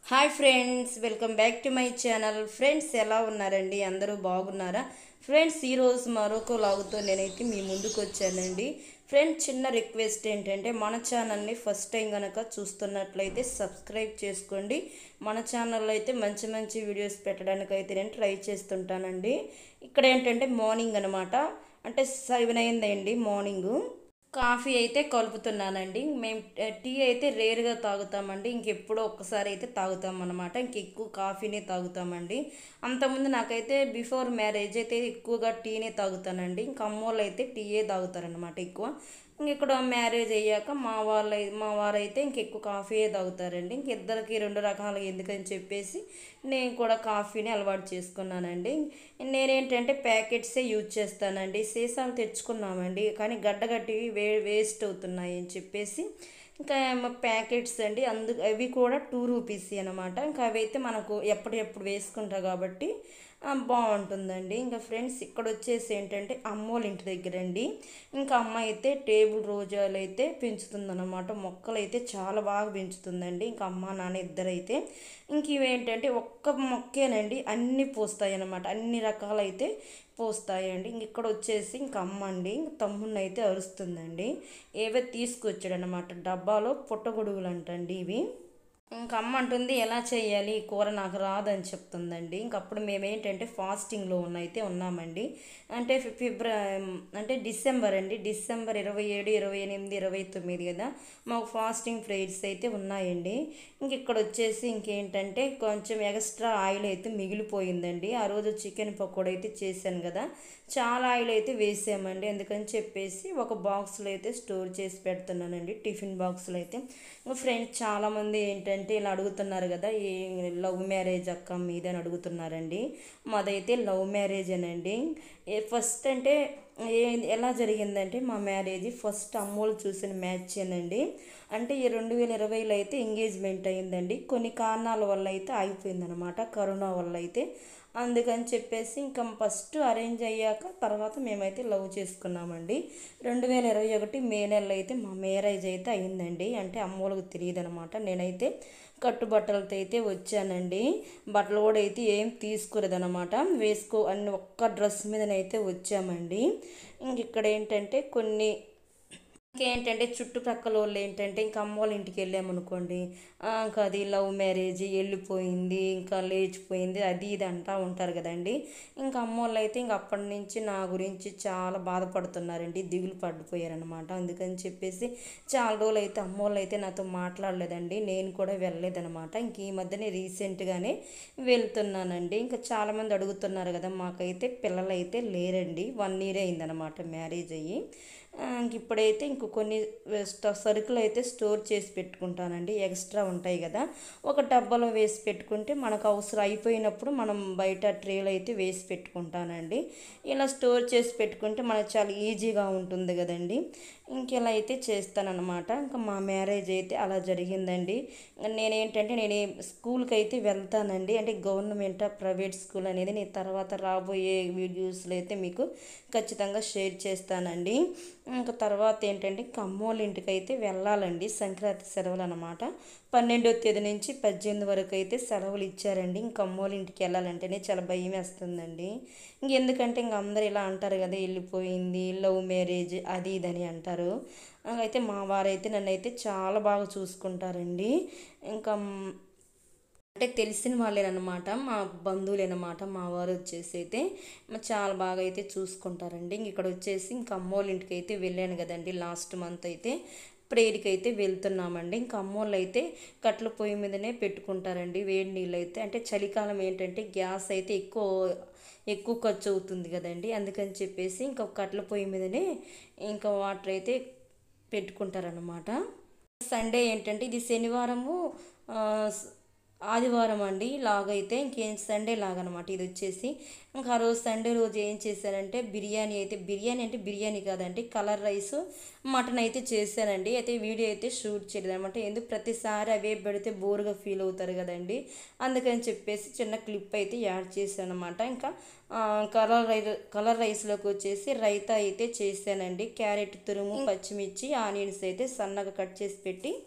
hi friends welcome back to my channel friends ఎలా ఉన్నారండి అందరూ బాగున్నారా ఫ్రెండ్స్ ఈరోజు మరొక లాగుతో నేనైతే మీ ముందుకు వచ్చానండి ఫ్రెండ్స్ చిన్న రిక్వెస్ట్ ఏంటంటే మన ఛానల్ని ఫస్ట్ టైం కనుక చూస్తున్నట్లయితే సబ్స్క్రైబ్ చేసుకోండి మన ఛానల్లో అయితే మంచి మంచి వీడియోస్ పెట్టడానికి అయితే నేను ట్రై చేస్తుంటానండి ఇక్కడ ఏంటంటే మార్నింగ్ అనమాట అంటే సెవెన్ అయిందండి మార్నింగు కాఫీ అయితే కలుపుతున్నానండి మేము టీ అయితే రేర్గా తాగుతామండి ఇంకెప్పుడో ఒక్కసారి అయితే తాగుతాం అనమాట ఇంకెక్కువ కాఫీనే తాగుతామండి అంతకుముందు నాకైతే బిఫోర్ మ్యారేజ్ అయితే ఎక్కువగా టీనే తాగుతానండి ఇంకా అమ్మోళ్ళు అయితే టీయే తాగుతారనమాట ఎక్కువ ఇంక ఇక్కడ మ్యారేజ్ అయ్యాక మా వాళ్ళు మా వారైతే ఇంకెక్కువ కాఫీయే తాగుతారండి ఇంక ఇద్దరికి రెండు రకాలు ఎందుకని చెప్పేసి నేను కూడా కాఫీని అలవాటు చేసుకున్నానండి నేనేంటంటే ప్యాకెట్సే యూజ్ చేస్తానండి సీసాలు తెచ్చుకున్నామండి కానీ గడ్డగట్టివి వే వేస్ట్ అవుతున్నాయి అని చెప్పేసి ఇంకా ప్యాకెట్స్ అండి అందు అవి కూడా టూ రూపీస్ అనమాట ఇంకా అవి అయితే మనకు ఎప్పటికెప్పుడు వేసుకుంటా కాబట్టి ఆ, బాగుంటుందండి ఇంకా ఫ్రెండ్స్ ఇక్కడ వచ్చేసి ఏంటంటే అమ్మోళ్ళ ఇంటి దగ్గర అండి ఇంకా అమ్మ అయితే టేబుల్ రోజాలు అయితే పెంచుతుందన్నమాట మొక్కలు అయితే చాలా బాగా పెంచుతుందండి ఇంకా అమ్మ నాన్న ఇద్దరైతే ఇంక ఇవేంటంటే ఒక్క మొక్కేనండి అన్నీ పోస్తాయి అన్నమాట అన్ని రకాలైతే పోస్తాయండి ఇంక ఇక్కడ వచ్చేసి ఇంక అమ్మ అండి ఇంక తమ్ముడిని అయితే అరుస్తుందండి ఏవో తీసుకొచ్చాడనమాట డబ్బాలో పుట్టగొడుగులు అంటండి ఇవి ఇంక అమ్మ అంటుంది ఎలా చేయాలి ఈ కూర నాకు రాదని చెప్తుందండి ఇంకప్పుడు మేమేంటంటే ఫాస్టింగ్లో ఉన్న అయితే ఉన్నామండి అంటే ఫిబ్ర అంటే డిసెంబర్ అండి డిసెంబర్ ఇరవై ఏడు ఇరవై ఎనిమిది ఇరవై తొమ్మిది కదా మాకు ఫాస్టింగ్ ఫ్రైడ్స్ అయితే ఉన్నాయండి ఇంక ఇక్కడ వచ్చేసి ఇంకేంటంటే కొంచెం ఎక్స్ట్రా ఆయిల్ అయితే మిగిలిపోయిందండి ఆ రోజు చికెన్ పకోడీ అయితే చేశాను కదా చాలా ఆయిల్ అయితే వేసామండి అందుకని చెప్పేసి ఒక బాక్స్లో అయితే స్టోర్ చేసి పెడుతున్నానండి టిఫిన్ బాక్స్లో అయితే ఇంకా ఫ్రెండ్స్ చాలామంది ఏంటంటే ఇలా అడుగుతున్నారు కదా ఈ లవ్ మ్యారేజ్ అక్క మీద అని అడుగుతున్నారండి మాదైతే లవ్ మ్యారేజేనండి ఏ ఫస్ట్ అంటే ఏ ఎలా జరిగిందంటే మా మ్యారేజ్ ఫస్ట్ అమ్మోళ్ళు చూసిన మ్యాచేనండి అంటే ఈ రెండు వేల ఇరవైలో అయితే ఎంగేజ్మెంట్ అయిందండి కొన్ని కారణాల వల్ల అయితే ఆగిపోయిందనమాట కరోనా వల్ల అయితే అందుకని చెప్పేసి ఇంకా ఫస్ట్ అరేంజ్ అయ్యాక తర్వాత మేమైతే లవ్ చేసుకున్నామండి రెండు వేల ఇరవై ఒకటి మే నెలలో అయితే మా మ్యారేజ్ అయితే అయిందండి అంటే అమ్మోళ్ళకి తెలియదు అనమాట నేనైతే కట్టుబట్టలతో అయితే వచ్చానండి బట్టలు కూడా అయితే ఏం తీసుకోలేదన్నమాట వేసుకో అన్ని ఒక్క డ్రెస్ మీదనైతే వచ్చామండి ఇంక ఇక్కడ ఏంటంటే కొన్ని ఇంకేంటంటే చుట్టుప్రక్కల వాళ్ళు ఏంటంటే ఇంకా అమ్మ వాళ్ళ ఇంటికి వెళ్ళామనుకోండి "ఆ, ఇంకా అది లవ్ మ్యారేజ్ వెళ్ళిపోయింది ఇంకా లేచిపోయింది అది ఇది అంటా ఉంటారు కదండి ఇంకా అమ్మ వాళ్ళు అయితే ఇంక అప్పటి నుంచి నా గురించి చాలా బాధపడుతున్నారండి దిగులు పడిపోయారనమాట అందుకని చెప్పేసి చాలా రోజులు అయితే అమ్మ వాళ్ళు అయితే నాతో మాట్లాడలేదండి నేను కూడా వెళ్ళలేదనమాట ఇంక ఈ మధ్యనే రీసెంట్గానే వెళ్తున్నానండి ఇంకా చాలామంది అడుగుతున్నారు కదా మాకైతే పిల్లలు అయితే లేరండి వన్ ఇయర్ అయిందనమాట మ్యారేజ్ అయ్యి ఆ, ఇంక ఇప్పుడైతే ఇంక కొన్ని స్ట- సరుకులు అయితే స్టోర్ చేసి పెట్టుకుంటానండి ఎక్స్ట్రా ఉంటాయి కదా ఒక డబ్బాలో వేసి పెట్టుకుంటే మనకు అవసరం అయిపోయినప్పుడు మనం బయట ట్రేలో అయితే వేసి పెట్టుకుంటానండి ఇలా స్టోర్ చేసి పెట్టుకుంటే మనకు చాలా ఈజీగా ఉంటుంది కదండి ఇంక ఇలా అయితే చేస్తానన్నమాట ఇంకా మా మ్యారేజ్ అయితే అలా జరిగిందండి నేనేంటంటే నేను ఈ స్కూల్కి అయితే వెళ్తానండి అంటే గవర్నమెంట్ ప్రైవేట్ స్కూల్ అనేది నేను తర్వాత రాబోయే వీడియోస్లో అయితే మీకు ఖచ్చితంగా షేర్ చేస్తానండి ఇంకా తర్వాత ఏంటంటే కమ్మోళ్ళ ఇంటికి అయితే వెళ్ళాలండి సంక్రాంతి సెలవులు అనమాట పన్నెండో తేదీ నుంచి పద్దెనిమిది వరకు అయితే సెలవులు ఇచ్చారండి ఇంక అమ్మోళ్ళ ఇంటికి వెళ్ళాలంటేనే చాలా భయం వేస్తుందండి ఇంకెందుకంటే ఇంక అందరు ఇలా అంటారు కదా వెళ్ళిపోయింది లవ్ మ్యారేజ్ అది ఇదని అంటారు అయితే మా వారైతే నన్ను అయితే చాలా బాగా చూసుకుంటారండి ఇంకా అంటే తెలిసిన వాళ్ళేనమాట మా బంధువులేనమాట మా వారు వచ్చేసి అయితే మా చాలా బాగా అయితే చూసుకుంటారండి ఇంక ఇక్కడ వచ్చేసి ఇంక అమ్మోళ్ళ ఇంటికి అయితే వెళ్ళాను కదండి లాస్ట్ మంత్ అయితే ప్రేయర్కి అయితే వెళ్తున్నామండి ఇంకా అమ్మోళ్ళు అయితే కట్ల పొయ్యి మీదనే పెట్టుకుంటారండి వేడి నీళ్ళు అయితే అంటే చలికాలం ఏంటంటే గ్యాస్ అయితే ఎక్కువ ఎక్కువ ఖర్చు అవుతుంది కదండి అందుకని చెప్పేసి ఇంకా కట్ల పొయ్యి మీదనే ఇంకా వాటర్ అయితే పెట్టుకుంటారనమాట సండే ఏంటంటే ఇది శనివారము ఆ, స- ఆదివారం అండి లాగైతే ఇంకేం సండే లాగనమాట ఇది వచ్చేసి ఇంకా ఆ రోజు సండే రోజు ఏం చేశానంటే బిర్యానీ అయితే బిర్యానీ అంటే బిర్యానీ కాదండి కలర్ రైస్ మటన్ అయితే చేశానండి అయితే వీడియో అయితే షూట్ చేయలేదు అనమాట ఎందుకు ప్రతిసారి అవే పెడితే బోర్గా ఫీల్ అవుతారు కదండి అందుకని చెప్పేసి చిన్న క్లిప్ అయితే యాడ్ చేశాను అనమాట ఇంకా ఆ, కలర్ రైస్ కలర్ రైస్లోకి వచ్చేసి రైతా అయితే చేశానండి క్యారెట్ తురుము పచ్చిమిర్చి ఆనియన్స్ అయితే సన్నగా కట్ చేసి పెట్టి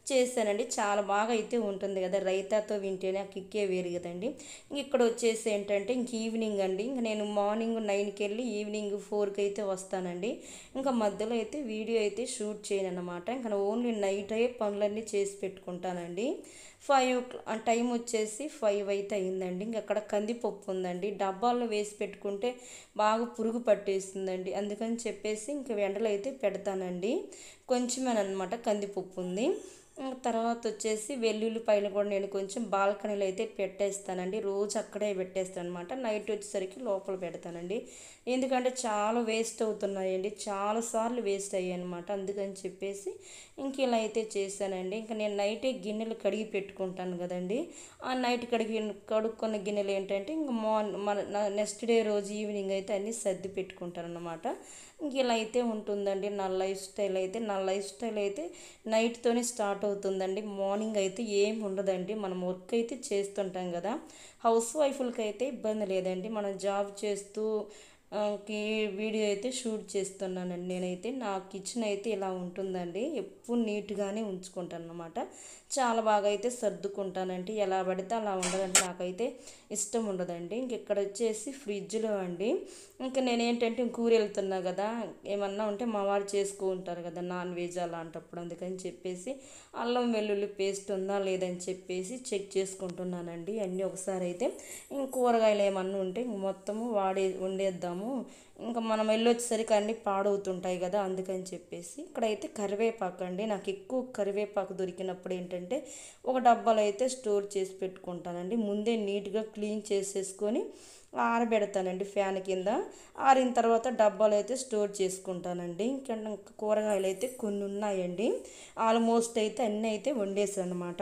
చేశానండి చాలా బాగా అయితే ఉంటుంది కదా రైతాతో వింటేనే ఆ కిక్కే వేరు కదండి ఇంక ఇక్కడ వచ్చేసి ఏంటంటే ఇంక ఈవినింగ్ అండి ఇంక నేను మార్నింగ్ నైన్కి వెళ్ళి ఈవినింగ్ ఫోర్కి అయితే వస్తానండి ఇంకా మధ్యలో అయితే వీడియో అయితే షూట్ చేయను అనమాట ఇంకా ఓన్లీ నైట్ అయ్యే పనులన్నీ చేసి పెట్టుకుంటానండి ఫైవ్ టైం వచ్చేసి ఫైవ్ అయితే అయిందండి ఇంక అక్కడ కందిపప్పు ఉందండి డబ్బాల్లో వేసి పెట్టుకుంటే బాగా పురుగు పట్టేస్తుందండి అందుకని చెప్పేసి ఇంక ఎండలో అయితే పెడతానండి కొంచెమేనమాట కందిపప్పు ఉంది ఇంక తర్వాత వచ్చేసి వెల్లుల్లిపాయలు కూడా నేను కొంచెం బాల్కనీలో అయితే పెట్టేస్తానండి రోజు అక్కడే పెట్టేస్తాను అనమాట నైట్ వచ్చేసరికి లోపల పెడతానండి ఎందుకంటే చాలా వేస్ట్ అవుతున్నాయండి చాలాసార్లు వేస్ట్ అయ్యాయి అనమాట అందుకని చెప్పేసి ఇంక ఇలా అయితే చేశానండి ఇంకా నేను నైటే గిన్నెలు కడిగి పెట్టుకుంటాను కదండి ఆ నైట్ కడిగి కడుక్కున్న గిన్నెలు ఏంటంటే ఇంకా మార్నింగ్ మన నెక్స్ట్ డే రోజు ఈవినింగ్ అయితే అన్నీ సర్ది పెట్టుకుంటాను అనమాట ఇంక ఇలా అయితే ఉంటుందండి నా లైఫ్ స్టైల్ అయితే నా లైఫ్ స్టైల్ అయితే నైట్తోనే స్టార్ట్ అవుతుందండి మార్నింగ్ అయితే ఏం ఉండదండి మనం వర్క్ అయితే చేస్తుంటాం కదా హౌస్ వైఫ్లకి అయితే ఇబ్బంది లేదండి మనం జాబ్ చేస్తూ ఆ, కి వీడియో అయితే షూట్ చేస్తున్నానండి నేనైతే నా కిచెన్ అయితే ఇలా ఉంటుందండి ఎప్పుడు నీట్గానే ఉంచుకుంటాను అనమాట చాలా బాగా అయితే సర్దుకుంటానండి ఎలా పడితే అలా ఉండదండి నాకైతే ఇష్టం ఉండదండి ఇంక ఇక్కడ వచ్చేసి ఫ్రిడ్జ్లో అండి ఇంకా నేనేంటంటే కూర వెళ్తున్నా కదా ఏమన్నా ఉంటే మా వారు చేసుకుంటారు కదా నాన్ వెజ్ అలాంటప్పుడు అందుకని చెప్పేసి అల్లం వెల్లుల్లి పేస్ట్ ఉందా లేదని చెప్పేసి చెక్ చేసుకుంటున్నానండి అన్నీ ఒకసారి అయితే ఇంక కూరగాయలు ఏమన్నా ఉంటే ఇంక మొత్తము వాడే వండేద్దాము ఇంకా మనం వెళ్ళొచ్చేసరికి అన్నీ పాడవుతుంటాయి కదా అందుకని చెప్పేసి ఇక్కడైతే కరివేపాకు అండి నాకు ఎక్కువ కరివేపాకు దొరికినప్పుడు ఏంటంటే ఒక డబ్బాలో అయితే స్టోర్ చేసి పెట్టుకుంటానండి ముందే నీట్గా క్లీన్ చేసేసుకొని ఆరబెడతానండి ఫ్యాన్ కింద ఆరిన తర్వాత డబ్బాలు అయితే స్టోర్ చేసుకుంటానండి ఇంకా కూరగాయలు అయితే కొన్ని ఉన్నాయండి ఆల్మోస్ట్ అయితే అన్నీ అయితే వండేసాను అనమాట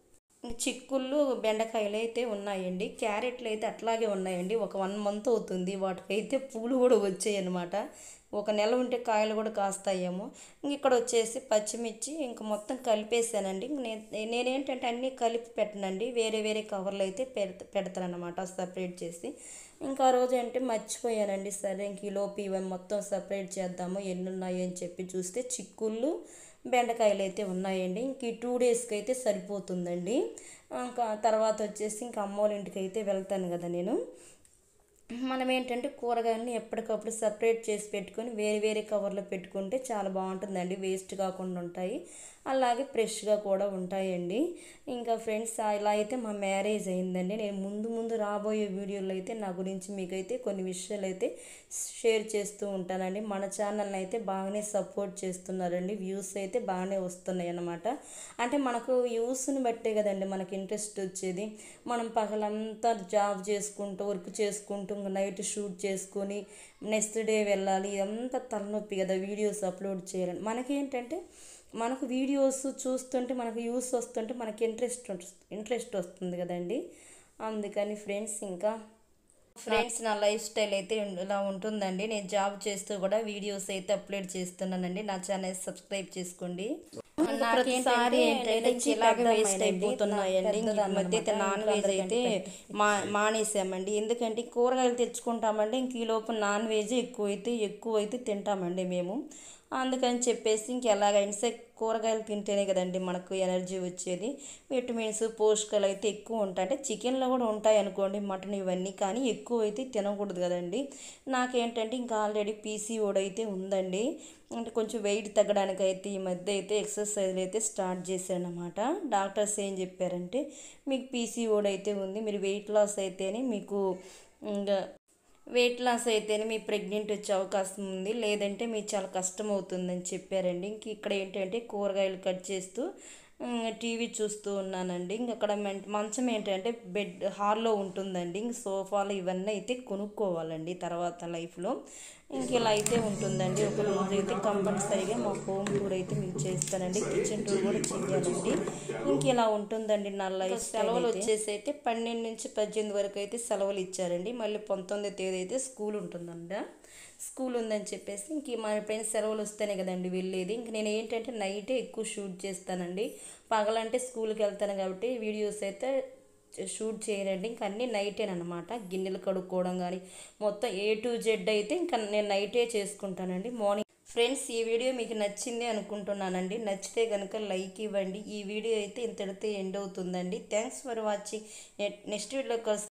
చిక్కుళ్ళు బెండకాయలు అయితే ఉన్నాయండి క్యారెట్లు అయితే అట్లాగే ఉన్నాయండి ఒక వన్ మంత్ అవుతుంది వాటికైతే పూలు కూడా వచ్చాయి అనమాట ఒక నెల ఉంటే కాయలు కూడా కాస్తాయేమో ఇంక ఇక్కడ వచ్చేసి పచ్చిమిర్చి ఇంక మొత్తం కలిపేసానండి ఇంక నే నేనేంటంటే అన్నీ కలిపి పెట్టనండి వేరే వేరే కవర్లు అయితే పెడత పెడతానమాట సపరేట్ చేసి ఇంకా ఆ రోజు అంటే మర్చిపోయానండి సరే ఇంక ఈ లోపు ఇవి మొత్తం సపరేట్ చేద్దాము ఎన్ని ఉన్నాయి అని చెప్పి చూస్తే చిక్కుళ్ళు బెండకాయలు అయితే ఉన్నాయండి ఇంక ఈ టూ డేస్కి అయితే సరిపోతుందండి ఇంకా తర్వాత వచ్చేసి ఇంకా అమ్మోళ్ళ ఇంటికి అయితే వెళ్తాను కదా నేను మనం ఏంటంటే కూరగాయలని ఎప్పటికప్పుడు సపరేట్ చేసి పెట్టుకొని వేరే వేరే కవర్లో పెట్టుకుంటే చాలా బాగుంటుందండి వేస్ట్ కాకుండా ఉంటాయి అలాగే ఫ్రెష్గా కూడా ఉంటాయండి ఇంకా ఫ్రెండ్స్ ఇలా అయితే మా మ్యారేజ్ అయిందండి నేను ముందు ముందు రాబోయే వీడియోలో అయితే నా గురించి మీకైతే కొన్ని విషయాలు అయితే షేర్ చేస్తూ ఉంటానండి మన ఛానల్ని అయితే బాగానే సపోర్ట్ చేస్తున్నారండి వ్యూస్ అయితే బాగానే వస్తున్నాయి అన్నమాట అంటే మనకు వ్యూస్ని బట్టే కదండి మనకి ఇంట్రెస్ట్ వచ్చేది మనం పగలంతా జాబ్ చేసుకుంటూ వర్క్ చేసుకుంటూ నైట్ షూట్ చేసుకొని నెక్స్ట్ డే వెళ్ళాలి ఇదంతా తలనొప్పి కదా వీడియోస్ అప్లోడ్ చేయాలని మనకేంటంటే మనకు వీడియోస్ చూస్తుంటే మనకు యూస్ వస్తుంటే మనకి ఇంట్రెస్ట్ ఇంట్రెస్ట్ వస్తుంది కదండి అందుకని ఫ్రెండ్స్ ఇంకా ఫ్రెండ్స్ నా లైఫ్ స్టైల్ అయితే ఇలా ఉంటుందండి నేను జాబ్ చేస్తూ కూడా వీడియోస్ అయితే అప్లోడ్ చేస్తున్నానండి నా ఛానల్ సబ్స్క్రైబ్ చేసుకోండి ప్రతిసారి ఏంటంటే ఇలాగే వేస్ట్ అయిపోతున్నాయండి ఇంక ఈ మధ్య అయితే నాన్ వెజ్ అయితే మా మానేసామండి ఎందుకంటే కూరగాయలు తెచ్చుకుంటామండి ఇంక ఈ లోపు నాన్ వెజ్ ఎక్కువ అయితే ఎక్కువ అయితే తింటామండి మేము అందుకని చెప్పేసి ఇంక ఎలాగైనా సరే కూరగాయలు తింటేనే కదండి మనకు ఎనర్జీ వచ్చేది విటమిన్స్ పోషకాలు అయితే ఎక్కువ ఉంటాయి అంటే చికెన్లో కూడా ఉంటాయి అనుకోండి మటన్ ఇవన్నీ కానీ ఎక్కువ అయితే తినకూడదు కదండి నాకేంటంటే ఇంకా ఆల్రెడీ పీసీఓడి అయితే ఉందండి అంటే కొంచెం వెయిట్ తగ్గడానికి అయితే ఈ మధ్య అయితే ఎక్సర్సైజ్లు అయితే స్టార్ట్ చేశాను అనమాట డాక్టర్స్ ఏం చెప్పారంటే మీకు పీసీఓడి అయితే ఉంది మీరు వెయిట్ లాస్ అయితేనే మీకు ఇంకా వెయిట్ లాస్ అయితేనే మీ ప్రెగ్నెంట్ వచ్చే అవకాశం ఉంది లేదంటే మీకు చాలా కష్టం అవుతుందని చెప్పారండి ఇంక ఇక్కడ ఏంటంటే కూరగాయలు కట్ చేస్తూ టీవీ చూస్తూ ఉన్నానండి ఇంక అక్కడ మెం- మంచం ఏంటంటే బెడ్ హాల్లో ఉంటుందండి ఇంక సోఫాలు ఇవన్నీ అయితే కొనుక్కోవాలండి తర్వాత లైఫ్లో ఇంక ఇలా అయితే ఉంటుందండి ఒక రోజు అయితే కంపల్సరీగా మా హోమ్ టూర్ అయితే మీకు చేస్తానండి కిచెన్ టూర్ కూడా చేయాలండి ఇంక ఇలా ఉంటుందండి నా లైఫ్ సెలవులు వచ్చేసి అయితే పన్నెండు నుంచి పద్దెనిమిది వరకు అయితే సెలవులు ఇచ్చారండి మళ్ళీ పంతొమ్మిదో తేదీ అయితే స్కూల్ ఉంటుందంట స్కూల్ ఉందని చెప్పేసి ఇంక మా ఎప్పుడైనా సెలవులు వస్తేనే కదండి వెళ్ళేది ఇంక నేను ఏంటంటే నైటే ఎక్కువ షూట్ చేస్తానండి పగలంటే స్కూల్కి వెళ్తాను కాబట్టి వీడియోస్ అయితే షూట్ చేయరండి ఇంక అన్నీ నైటేనమాట గిన్నెలు కడుక్కోవడం కానీ మొత్తం ఏ టు జెడ్ అయితే ఇంకా నేను నైటే చేసుకుంటానండి మార్నింగ్ ఫ్రెండ్స్ ఈ వీడియో మీకు నచ్చింది అనుకుంటున్నానండి నచ్చితే కనుక లైక్ ఇవ్వండి ఈ వీడియో అయితే ఇంతటితో ఎండ్ అవుతుందండి thanks for watching next video కలుసు